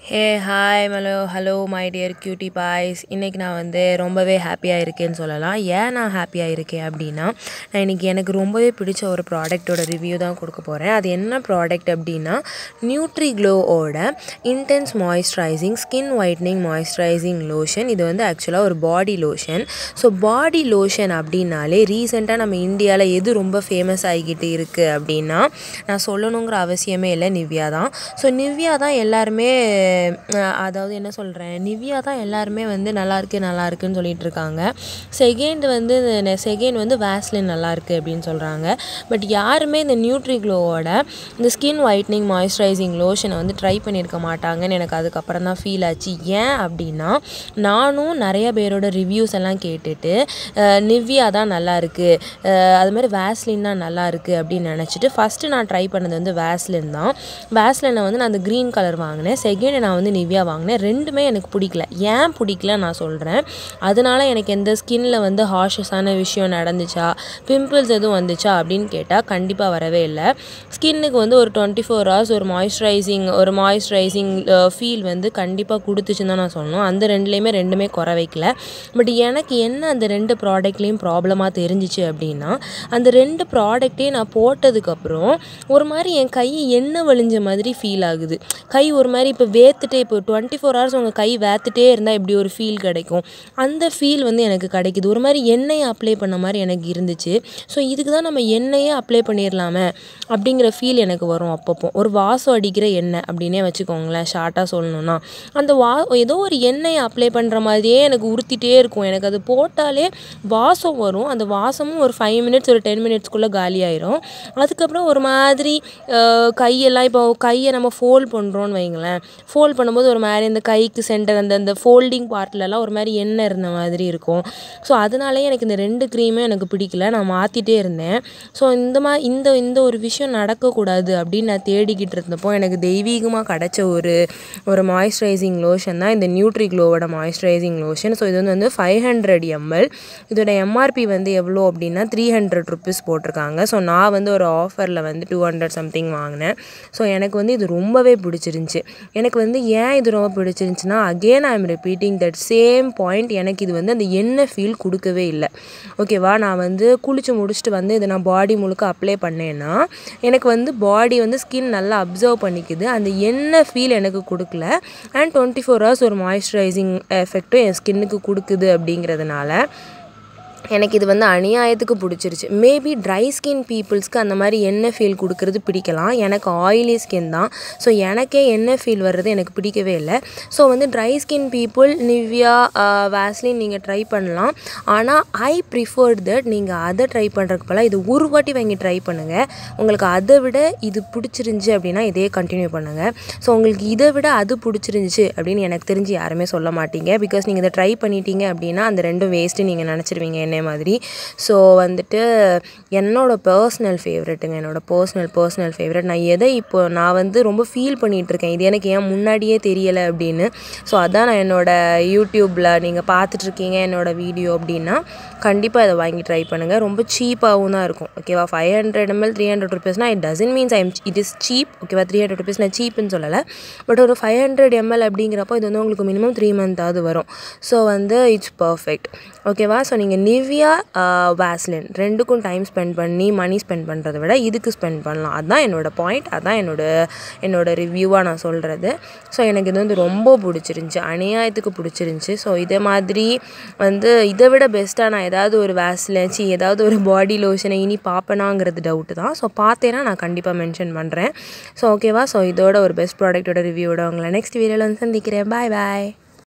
hey hi hello hello my dear cutie boys இன்றைக்கி நான் வந்து ரொம்பவே ஹாப்பியாக இருக்கேன்னு சொல்லலாம் ஏன் நான் ஹாப்பியாக இருக்கேன் அப்படின்னா நான் இன்றைக்கி எனக்கு ரொம்பவே பிடிச்ச ஒரு ப்ராடக்ட்டோட ரிவ்யூ தான் கொடுக்க போகிறேன் அது என்ன ப்ராடக்ட் அப்படின்னா நியூட்ரி க்ளோவோட intense moisturising skin whitening moisturising lotion இது வந்து ஆக்சுவலாக ஒரு body lotion so body lotion அப்படின்னாலே ரீசெண்டாக நம்ம இந்தியாவில் எது ரொம்ப ஃபேமஸ் ஆகிக்கிட்டு இருக்குது அப்படின்னா நான் சொல்லணுங்கிற அவசியமே இல்லை நிவ்யா தான் ஸோ நிவ்யா தான் எல்லாருமே அஹ், அதாவது என்ன சொல்கிறேன் நிவ்யா தான் எல்லாருமே வந்து நல்லா இருக்கு நல்லா இருக்குன்னு சொல்லிட்டு இருக்காங்க செகண்ட் வந்து செகண்ட் வந்து வேஸ்லின் நல்லா இருக்கு அப்படின்னு சொல்கிறாங்க பட் யாருமே இந்த நியூட்ரி க்ளோவோட இந்த ஸ்கின் ஒயிட்னிங் மாய்ஸ்சரைசிங் லோஷனை வந்து ட்ரை பண்ணியிருக்க மாட்டாங்கன்னு எனக்கு அதுக்கப்புறம் தான் ஃபீல் ஆச்சு ஏன் அப்படின்னா நானும் நிறைய பேரோட ரிவ்யூஸ் எல்லாம் கேட்டுட்டு அஹ், நிவ்யா தான் நல்லா இருக்கு அஹ், அது மாதிரி வேஸ்லின் தான் நல்லா இருக்கு அப்படின்னு நினச்சிட்டு ஃபஸ்ட்டு நான் ட்ரை பண்ணது வந்து வேஸ்லின் தான் வேஸ்லினை வந்து நான் அந்த க்ரீன் கலர் வாங்கினேன் செகண்ட் நான் வந்து நிவ்யா வாங்கினேன் ரெண்டுமே எனக்கு பிடிக்கல ஏன் பிடிக்கல நான் சொல்கிறேன் அதனால எனக்கு எந்த ஸ்கின்ல வந்து ஹாஷஸான விஷயம் நடந்துச்சா பிம்பிள்ஸ் எதுவும் வந்துச்சா அப்படின்னு கேட்டால் கண்டிப்பாக வரவே இல்லை ஸ்கின்னுக்கு வந்து ஒரு டுவெண்ட்டி ஃபோர் ஹவர்ஸ் ஒரு மாய்ஸ்சரைசிங் ஒரு மாய்ஸ்சரைசிங் ஃபீல் வந்து கண்டிப்பாக கொடுத்துச்சுன்னு தான் நான் சொல்லணும் அந்த ரெண்டுலேயுமே ரெண்டுமே குறை வைக்கல பட் எனக்கு என்ன அந்த ரெண்டு ப்ராடக்ட்லேயும் ப்ராப்ளமாக தெரிஞ்சிச்சு அப்படின்னா அந்த ரெண்டு ப்ராடக்ட்டே நான் போட்டதுக்கப்புறம் ஒரு மாதிரி என் கை எண்ணெய் வழிஞ்ச மாதிரி ஃபீல் ஆகுது கை ஒரு மாதிரி இப்போ வேத்துட்டே இப்போ டுவெண்ட்டி ஃபோர் ஹவர்ஸ் உங்கள் கை வேத்துட்டே இருந்தால் இப்படி ஒரு ஃபீல் கிடைக்கும் அந்த ஃபீல் வந்து எனக்கு கிடைக்குது ஒரு மாதிரி எண்ணெயை அப்ளை பண்ண மாதிரி எனக்கு இருந்துச்சு ஸோ இதுக்கு தான் நம்ம எண்ணெயே அப்ளை பண்ணிடலாமே அப்படிங்கிற ஃபீல் எனக்கு வரும் அப்பப்போ ஒரு வாசம் அடிக்கிற எண்ணெய் அப்படின்னே வச்சுக்கோங்களேன் ஷார்ட்டாக சொல்லணும்னா அந்த வா ஏதோ ஒரு எண்ணெயை அப்ளை பண்ணுற மாதிரியே எனக்கு உறுத்திட்டே இருக்கும் எனக்கு அது போட்டாலே வாசம் வரும் அந்த வாசமும் ஒரு ஃபைவ் மினிட்ஸ் ஒரு டென் மினிட்ஸ்க்குள்ளே காலியாயிரும் அதுக்கப்புறம் ஒரு மாதிரி அஹ், கையெல்லாம் இப்போ கையை நம்ம ஃபோல்ட் பண்ணுறோன்னு வைங்களேன் ஃபோல்ட் பண்ணும்போது ஒரு மாதிரி இந்த கைக்கு சென்டர் அந்த அந்த ஃபோல்டிங் பார்ட்லலாம் ஒரு மாதிரி எண்ணெய் இருந்த மாதிரி இருக்கும் ஸோ அதனாலே எனக்கு இந்த ரெண்டு க்ரீமும் எனக்கு பிடிக்கல நான் மாற்றிட்டே இருந்தேன் ஸோ இந்த மா இந்த இந்த ஒரு விஷயம் நடக்கக்கூடாது அப்படின்னு நான் தேடிக்கிட்டு இருந்தப்போ எனக்கு தெய்வீகமாக கிடச்ச ஒரு ஒரு மாய்ஸ்சரைசிங் லோஷன் தான் இந்த நியூட்ரி க்ளோவோட மாய்ஸ்சரைசிங் லோஷன் ஸோ இது வந்து வந்து ஃபைவ் ஹண்ட்ரட் எம்எல் இதோட எம்ஆர்பி வந்து எவ்வளோ அப்படின்னா த்ரீ ஹண்ட்ரட் ருபீஸ் போட்டிருக்காங்க ஸோ நான் வந்து ஒரு ஆஃபரில் வந்து டூ ஹண்ட்ரட் சம்திங் வாங்கினேன் ஸோ எனக்கு வந்து இது ரொம்பவே பிடிச்சிருந்துச்சி எனக்கு வந்து ஏன் இது ரொம்ப பிடிச்சிருந்துச்சின்னா again I am repeating that same point எனக்கு இது வந்து அந்த எண்ணெய் ஃபீல் கொடுக்கவே இல்லை ஓகேவா நான் வந்து குளிச்சு முடிச்சுட்டு வந்து இதை நான் பாடி முழுக்க அப்ளை பண்ணேன்னா எனக்கு வந்து பாடி வந்து ஸ்கின் நல்லா அப்சர்வ் பண்ணிக்குது அந்த எண்ணெய் ஃபீல் எனக்கு கொடுக்கல அண்ட் டுவெண்ட்டி ஃபோர் ஹவர்ஸ் ஒரு மாய்ஸ்சரைசிங் எஃபெக்ட்டும் என் ஸ்கின்னுக்கு கொடுக்குது அப்படிங்கிறதுனால எனக்கு இது வந்து அநியாயத்துக்கு பிடிச்சிருச்சு மேபி ட்ரை ஸ்கின் பீப்புள்ஸ்க்கு அந்த மாதிரி எண்ணெய் ஃபீல் கொடுக்கறது பிடிக்கலாம் எனக்கு ஆயிலி ஸ்கின் தான் ஸோ எனக்கே எண்ணெய் ஃபீல் வர்றது எனக்கு பிடிக்கவே இல்லை ஸோ வந்து dry skin people Nivea Vaseline நீங்கள் ட்ரை பண்ணலாம் ஆனால் ஐ ப்ரிஃபர்ட் தட் நீங்கள் அதை ட்ரை பண்ணுறதுக்கு பதிலாக இது ஒரு வாட்டி வாங்கி ட்ரை பண்ணுங்கள் உங்களுக்கு அதை விட இது பிடிச்சிருந்துச்சி அப்படின்னா இதே கண்டினியூ பண்ணுங்கள் ஸோ உங்களுக்கு இதை விட அது பிடிச்சிருந்துச்சி அப்படின்னு எனக்கு தெரிஞ்சு யாருமே சொல்ல மாட்டீங்க பிகாஸ் நீங்கள் இதை ட்ரை பண்ணிட்டீங்க அப்படின்னா அந்த ரெண்டும் வேஸ்ட்டு நீங்கள் நினச்சிருவீங்க என்னை மாதிரி ஸோ வந்துட்டு என்னோட பர்சனல் ஃபேவரெட்டுங்க என்னோட பர்சனல் பர்சனல் ஃபேவரெட் நான் எதை இப்போ நான் வந்து ரொம்ப ஃபீல் பண்ணிகிட்டு இருக்கேன் இது எனக்கு ஏன் முன்னாடியே தெரியலை அப்படின்னு ஸோ அதான் நான் என்னோட யூடியூப்பில் நீங்கள் பார்த்துட்ருக்கீங்க என்னோட வீடியோ அப்படின்னா கண்டிப்பாக இதை வாங்கி ட்ரை பண்ணுங்கள் ரொம்ப சீப்பாகவும் தான் இருக்கும் ஓகேவா five hundred ML three hundred ருபீஸ்னால் it doesn't means I am it is cheap ஓகேவா த்ரீ ஹண்ட்ரட் ருபீஸ் நான் சீப்புன்னு சொல்லலை பட் ஒரு ஃபைவ் ஹண்ட்ரட் எம்எல் அப்படிங்கிறப்போ இது வந்து உங்களுக்கு மினிமம் த்ரீ மந்த்தாவது வரும் ஸோ வந்து இட்ஸ் பர்ஃபெக்ட் ஓகேவா ஸோ நீங்கள் நிவ்யா வேஸ்லின் ரெண்டுக்கும் டைம் ஸ்பெண்ட் பண்ணி மணி ஸ்பெண்ட் பண்ணுறதை விட இதுக்கு ஸ்பெண்ட் பண்ணலாம் அதுதான் என்னோட பாயிண்ட் அதான் என்னோட என்னோட ரிவ்யூவாக நான் சொல்கிறது ஸோ எனக்கு இது வந்து ரொம்ப பிடிச்சிருந்துச்சி அநியாயத்துக்கு பிடிச்சிருந்துச்சி ஸோ இதே மாதிரி வந்து இதை விட பெஸ்ட்டாக நான் ஏதாவது ஒரு வேஸ்லின் சி ஏதாவது ஒரு பாடி லோஷனை இனி பார்ப்பேனாங்கிறது டவுட்டு தான் ஸோ பார்த்தேன்னா நான் கண்டிப்பாக மென்ஷன் பண்ணுறேன் ஸோ ஓகேவா ஸோ இதோட ஒரு பெஸ்ட் ப்ராடக்ட்டோட ரிவ்யூவோட உங்களை நெக்ஸ்ட் வீடியோவில் வந்து சந்திக்கிறேன் பாய் பாய்